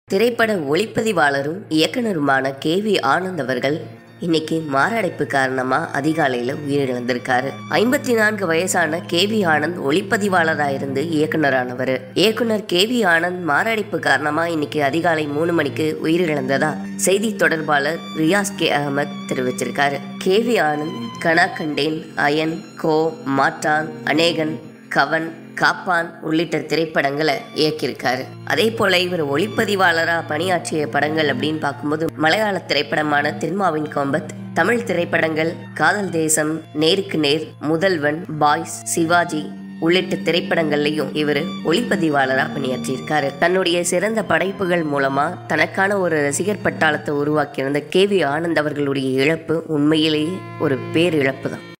திரைப்பட ஒளிப்பதிவாளரும் இயக்குனருமான கே வி ஆனந்த் அவர்கள் இன்னைக்கு மாரடைப்பு காரணமா அதிகாலையில உயிரிழந்திருக்காரு ஐம்பத்தி நான்கு வயசான கே வி ஆனந்த் ஒளிப்பதிவாளராக இருந்து இயக்குனரானவர் இயக்குனர் கே வி ஆனந்த் மாரடைப்பு காரணமா இன்னைக்கு அதிகாலை மூணு மணிக்கு உயிரிழந்ததா செய்தி தொடர்பாளர் ரியாஸ் கே அகமத் தெரிவிச்சிருக்காரு கே வி ஆனந்த் கனா கண்டேன் அயன் கோ மாட்டான் அநேகன் கவன் காப்பான் உள்ளிட்ட திரைப்படங்களை இயக்கியிருக்காரு அதே போல இவர் ஒளிப்பதிவாளராக பணியாற்றிய படங்கள் அப்படின்னு பார்க்கும்போது மலையாள திரைப்படமான திருமாவின் கோம்பத் தமிழ் திரைப்படங்கள் காதல் தேசம் நேருக்கு நேர் முதல்வன் பாய்ஸ் சிவாஜி உள்ளிட்ட திரைப்படங்கள்லையும் இவர் ஒளிப்பதிவாளராக பணியாற்றியிருக்காரு தன்னுடைய சிறந்த படைப்புகள் மூலமா தனக்கான ஒரு ரசிகர் பட்டாளத்தை உருவாக்கியிருந்த கே வி ஆனந்த் அவர்களுடைய இழப்பு உண்மையிலேயே ஒரு பேரிழப்பு தான்